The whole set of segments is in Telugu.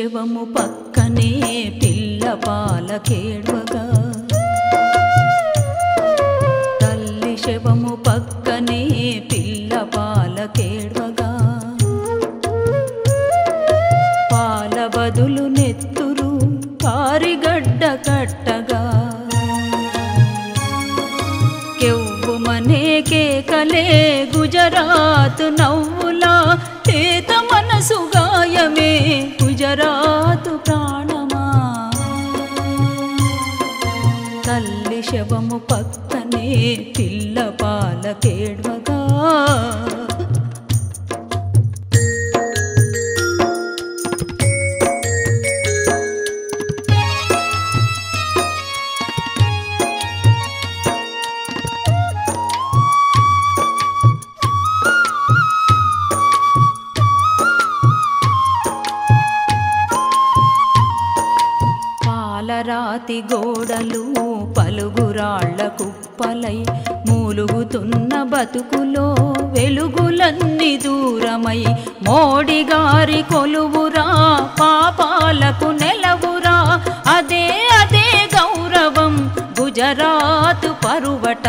శవము పక్కనే పిల్ల పాల కేడ్వగా తల్లి శవము పక్కనే పిల్ల పాల కేడ్వగా పాల బదులు నెత్తురు కారిగడ్డ కట్టగా కెవ్వుమనే కేకలే గుజరాత్ నవ్వులా తేత మనసు గాయమే గుజరాతు ప్రాణమా తల్లి శవము పక్కనే పిల్ల పాల కేడ్వగా పాలరాతి గోడలు పలుగురాళ్ల కుప్పలై మూలుగుతున్న బతుకులో వెలుగులన్నీ దూరమై మోడిగారి కొలువురా పాపాలకు నెలవురా అదే అదే గౌరవం గుజరాతు పరువట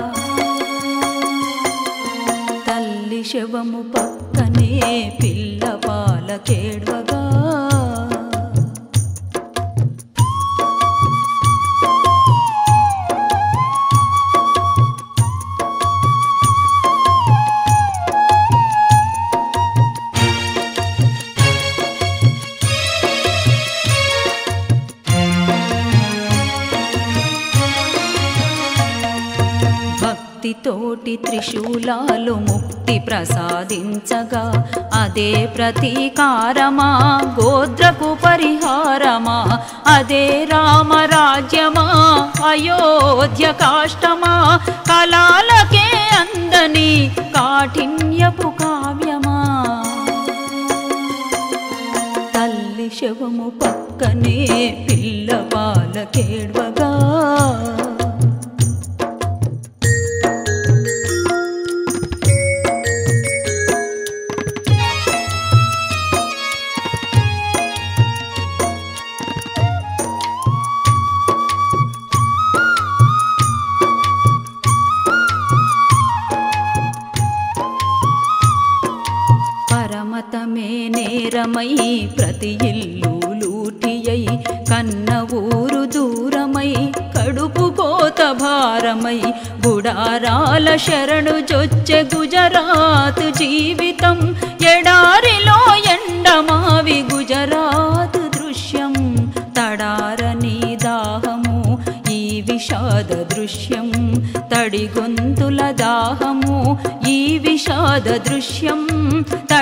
తల్లి శవము పక్కనే పిల్ల పాల కేడ్వగా భక్తితోటి త్రిశూలాలు ముక్తి ప్రసాదించగా అదే ప్రతీకారమా గోద్రకు పరిహారమా అదే రామరాజ్యమా అయోధ్య కాష్టమా కళాలకే అందని కాఠిన్యపు కావ్యమా తల్లి శవము పక్కనే పిల్ల పాల కేడ్వగా పరమతమే నేరమై ప్రతి ఇల్లు లూటియై కన్న ఊరు దూరమై కడుపు కోత భారమై గుడారాల శరణు జొచ్చె గుజరాత్ జీవితం ఎడారిలో ఎండమావి గుజరాత్ దృశ్యం తడారని దాహము ఈ విషాద దృశ్యం తడి గొంతుల దాహము ఈ విషాద దృశ్యం